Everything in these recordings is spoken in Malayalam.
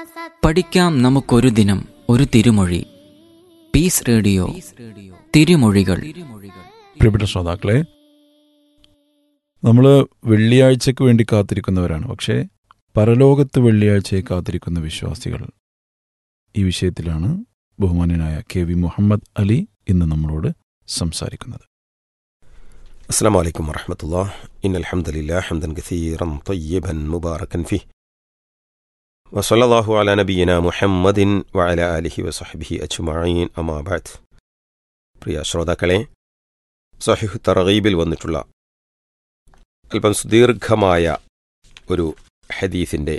പഠിക്കാം നമുക്കൊരു ദിനം ഒരു തിരുമൊഴി പീസ് റേഡിയോ തിരുമൊഴികൾ പ്രിയപ്പെട്ട ശ്രോതാക്കളെ നമ്മൾ വെള്ളിയാഴ്ചക്ക് വേണ്ടി കാത്തിരിക്കുന്നവരാണ് പക്ഷേ പരലോകത്ത് വെള്ളിയാഴ്ചയെ കാത്തിരിക്കുന്ന വിശ്വാസികൾ ഈ വിഷയത്തിലാണ് ബഹുമാന്യനായ കെ വി മുഹമ്മദ് അലി ഇന്ന് നമ്മളോട് സംസാരിക്കുന്നത് السلام عليكم ورحمة الله إن الحمد لله حمدا كثيرا طيبا مباركا فيه وصلى الله على نبينا محمد وعلى آله وصحبه أجمعين أما بعد പ്രിയ ശ്രോതാക്കളെ സഹിഹ് തറഗീബിൽ വന്നിട്ടുള്ള അല്പം സുദീർഘമായ ഒരു ഹദീസിൻ്റെ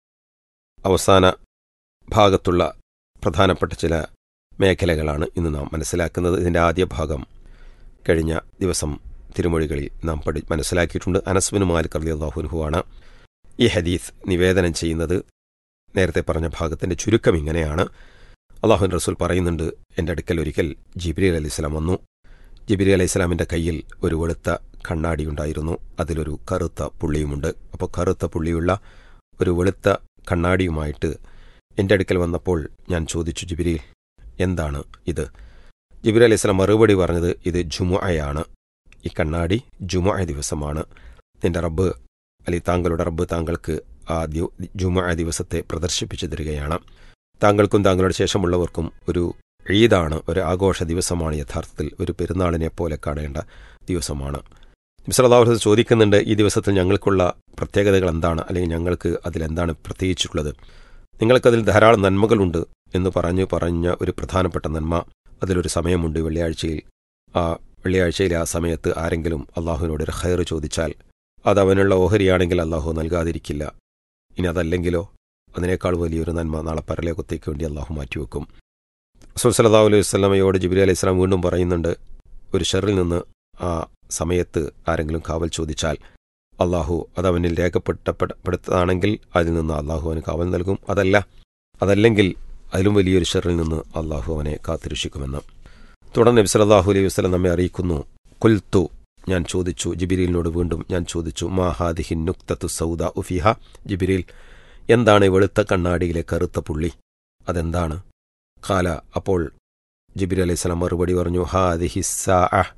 അവസാന ഭാഗത്തുള്ള പ്രധാനപ്പെട്ട ചില മേഖലകളാണ് ഇന്ന് നാം മനസ്സിലാക്കുന്നത് ഇതിൻ്റെ ആദ്യ ഭാഗം കഴിഞ്ഞ ദിവസം തിരുമൊഴികളിൽ നാം പഠി മനസ്സിലാക്കിയിട്ടുണ്ട് അനസ്ബിന് മാലിക് അലി അള്ളാഹുനുഹുവാണ് ഈ ഹദീസ് നിവേദനം ചെയ്യുന്നത് നേരത്തെ പറഞ്ഞ ഭാഗത്തിൻ്റെ ചുരുക്കം ഇങ്ങനെയാണ് അള്ളാഹുൻ റസൂൽ പറയുന്നുണ്ട് എൻ്റെ അടുക്കൽ ഒരിക്കൽ ജിബിരി അലൈഹി സ്വലാം വന്നു ജിബിരി അലൈഹി സ്വലാമിൻ്റെ കയ്യിൽ ഒരു വെളുത്ത കണ്ണാടി ഉണ്ടായിരുന്നു അതിലൊരു കറുത്ത പുള്ളിയുമുണ്ട് അപ്പോൾ കറുത്ത പുള്ളിയുള്ള ഒരു വെളുത്ത കണ്ണാടിയുമായിട്ട് എൻ്റെ അടുക്കൽ വന്നപ്പോൾ ഞാൻ ചോദിച്ചു ജിബിരിയിൽ എന്താണ് ഇത് ജിബിരി അലൈഹി സ്വലാം മറുപടി പറഞ്ഞത് ഇത് ജുമുഅയാണ് ഈ കണ്ണാടി ജുമുഅ ദിവസമാണ് നിന്റെ റബ്ബ് അല്ലെങ്കിൽ താങ്കളുടെ റബ്ബ് താങ്കൾക്ക് ആ ജുമുഅ ദിവസത്തെ പ്രദർശിപ്പിച്ചു തരികയാണ് താങ്കൾക്കും താങ്കളുടെ ശേഷമുള്ളവർക്കും ഒരു ഈദാണ് ഒരു ആഘോഷ ദിവസമാണ് യഥാർത്ഥത്തിൽ ഒരു പെരുന്നാളിനെ പോലെ കാണേണ്ട ദിവസമാണ് മിസ്ലാഹു ചോദിക്കുന്നുണ്ട് ഈ ദിവസത്തിൽ ഞങ്ങൾക്കുള്ള പ്രത്യേകതകൾ എന്താണ് അല്ലെങ്കിൽ ഞങ്ങൾക്ക് അതിലെന്താണ് പ്രത്യേകിച്ചുള്ളത് നിങ്ങൾക്കതിൽ ധാരാളം നന്മകളുണ്ട് എന്ന് പറഞ്ഞു പറഞ്ഞ ഒരു പ്രധാനപ്പെട്ട നന്മ അതിലൊരു സമയമുണ്ട് വെള്ളിയാഴ്ചയിൽ ആ വെള്ളിയാഴ്ചയിലെ ആ സമയത്ത് ആരെങ്കിലും അള്ളാഹുവിനോട് ഒരു ഹയർ ചോദിച്ചാൽ അത് അവനുള്ള ഓഹരിയാണെങ്കിൽ അള്ളാഹു നൽകാതിരിക്കില്ല ഇനി അതല്ലെങ്കിലോ അതിനേക്കാൾ വലിയൊരു നന്മ നാളെ പരലോകത്തേക്ക് വേണ്ടി അള്ളാഹു മാറ്റിവെക്കും റസൂൽ സല്ലാ അലൈഹി വസ്ലമയോട് ജിബിരി അലൈഹി സ്വലാം വീണ്ടും പറയുന്നുണ്ട് ഒരു ഷെറിൽ നിന്ന് ആ സമയത്ത് ആരെങ്കിലും കാവൽ ചോദിച്ചാൽ അള്ളാഹു അത് അവനിൽ രേഖപ്പെട്ടപ്പെടുത്തതാണെങ്കിൽ അതിൽ നിന്ന് അള്ളാഹു അവന് കാവൽ നൽകും അതല്ല അതല്ലെങ്കിൽ അതിലും വലിയൊരു ഷെറിൽ നിന്ന് അള്ളാഹു അവനെ കാത്തിരക്ഷിക്കുമെന്ന് തുടർന്ന് നബി സല്ലാഹു അലൈഹി വസ്ലം നമ്മെ അറിയിക്കുന്നു കുൽത്തു ഞാൻ ചോദിച്ചു ജിബിരിലിനോട് വീണ്ടും ഞാൻ ചോദിച്ചു മാഹാദിഹിൻ നുക്തത്തു സൗദ ഉഫിഹ ജിബിരിൽ എന്താണ് വെളുത്ത കണ്ണാടിയിലെ കറുത്ത പുള്ളി അതെന്താണ് കാല അപ്പോൾ ജിബിരി അലൈഹി സ്വലാം മറുപടി പറഞ്ഞു ഹാദിഹിസ്സാ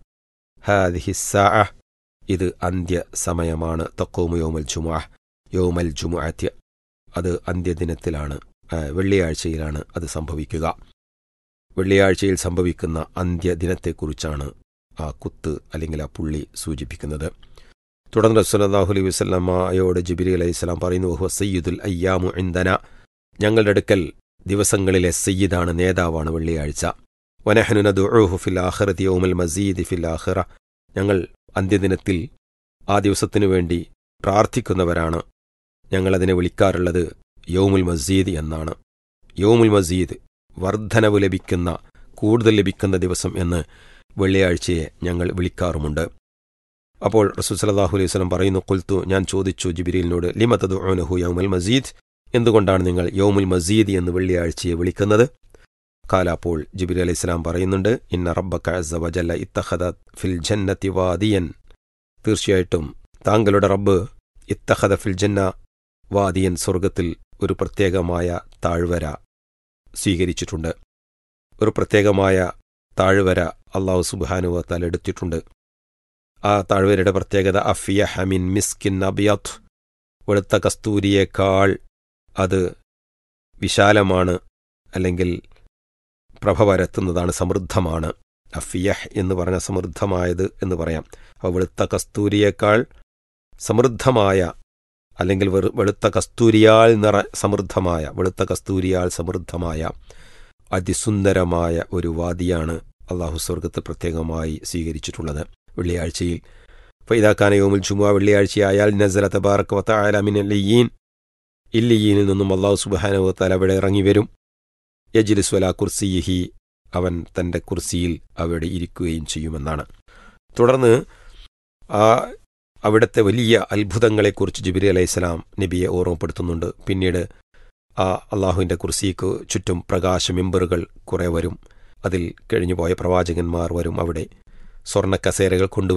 ഹാദിഹിസ്സാ ഇത് അന്ത്യ സമയമാണ് തക്കോമു യോമൽ ജുമുഅ യോമൽ ജുമുഅത്യ അത് അന്ത്യദിനത്തിലാണ് വെള്ളിയാഴ്ചയിലാണ് അത് സംഭവിക്കുക വെള്ളിയാഴ്ചയിൽ സംഭവിക്കുന്ന അന്ത്യദിനത്തെക്കുറിച്ചാണ് ആ കുത്ത് അല്ലെങ്കിൽ ആ പുള്ളി സൂചിപ്പിക്കുന്നത് തുടർന്ന് റസൂലല്ലാഹു അലൈഹി വസ്ലമയോട് ജിബിരി അലൈഹി സ്വലാം പറയുന്നു ഹുവ സയ്യിദുൽ അയ്യാമു ഇന്തന ഞങ്ങളുടെ അടുക്കൽ ദിവസങ്ങളിലെ സയ്യിദാണ് നേതാവാണ് വെള്ളിയാഴ്ച വനഹനുന ദുഹു ഫിൽ ആഖിറത്തി യൗമൽ മസീദ് ഫിൽ ആഖിറ ഞങ്ങൾ അന്ത്യദിനത്തിൽ ആ ദിവസത്തിനു വേണ്ടി പ്രാർത്ഥിക്കുന്നവരാണ് ഞങ്ങളതിനെ വിളിക്കാറുള്ളത് യൗമുൽ മസീദ് എന്നാണ് യൗമുൽ മസീദ് വർധനവ് ലഭിക്കുന്ന കൂടുതൽ ലഭിക്കുന്ന ദിവസം എന്ന് വെള്ളിയാഴ്ചയെ ഞങ്ങൾ വിളിക്കാറുമുണ്ട് അപ്പോൾ റസൂൽ സലാഹു അലൈഹി സ്വലം പറയുന്നു കുൽത്തു ഞാൻ ചോദിച്ചു ജിബിരിലിനോട് ലിമത്തദുഹു യൗമുൽ മസീദ് എന്തുകൊണ്ടാണ് നിങ്ങൾ യൗമുൽ മസീദ് എന്ന് വെള്ളിയാഴ്ചയെ വിളിക്കുന്നത് കാല അപ്പോൾ ജിബിരി അലൈഹി സ്വലാം പറയുന്നുണ്ട് ഇന്ന റബ്ബക്കല്ല ഇത്തഹദ ഫിൽ ജന്നത്തി വാദിയൻ തീർച്ചയായിട്ടും താങ്കളുടെ റബ്ബ് ഇത്തഹദ ഫിൽ ജന്ന വാദിയൻ സ്വർഗത്തിൽ ഒരു പ്രത്യേകമായ താഴ്വര സ്വീകരിച്ചിട്ടുണ്ട് ഒരു പ്രത്യേകമായ താഴ്വര അള്ളാഹു സുബാനുവത്താൽ എടുത്തിട്ടുണ്ട് ആ താഴ്വരയുടെ പ്രത്യേകത അഫിയ ഹമിൻ മിസ്കിൻ അബിയത്ത് വെളുത്ത കസ്തൂരിയേക്കാൾ അത് വിശാലമാണ് അല്ലെങ്കിൽ പ്രഭ പരത്തുന്നതാണ് സമൃദ്ധമാണ് അഫിയഹ് എന്ന് പറഞ്ഞ സമൃദ്ധമായത് എന്ന് പറയാം അപ്പോൾ വെളുത്ത കസ്തൂരിയേക്കാൾ സമൃദ്ധമായ അല്ലെങ്കിൽ വെളുത്ത കസ്തൂരിയാൽ നിറ സമൃദ്ധമായ വെളുത്ത കസ്തൂരിയാൽ സമൃദ്ധമായ അതിസുന്ദരമായ ഒരു വാദിയാണ് അള്ളാഹു സ്വർഗത്ത് പ്രത്യേകമായി സ്വീകരിച്ചിട്ടുള്ളത് വെള്ളിയാഴ്ചയിൽ ഫൈദാഖാന യോമുൽ ജുമുഅ വെള്ളിയാഴ്ചയായാൽ നസല തബാറക് വത്തആലമിൻ ലിയീൻ ഇല്ലിയീനിൽ നിന്നും അള്ളാഹു സുബാനുവത്താൽ അവിടെ ഇറങ്ങി വരും യജിലിസ് വല കുർസിയിഹി അവൻ തൻ്റെ കുർസിയിൽ അവിടെ ഇരിക്കുകയും ചെയ്യുമെന്നാണ് തുടർന്ന് ആ അവിടുത്തെ വലിയ അത്ഭുതങ്ങളെക്കുറിച്ച് ജിബിരി അലൈഹിസ്സലാം നബിയെ ഓർമ്മപ്പെടുത്തുന്നുണ്ട് പിന്നീട് ആ അള്ളാഹുവിൻ്റെ കുർസിക്ക് ചുറ്റും പ്രകാശ മെമ്പറുകൾ കുറേ വരും അതിൽ കഴിഞ്ഞുപോയ പ്രവാചകന്മാർ വരും അവിടെ സ്വർണ്ണ കസേരകൾ കൊണ്ടു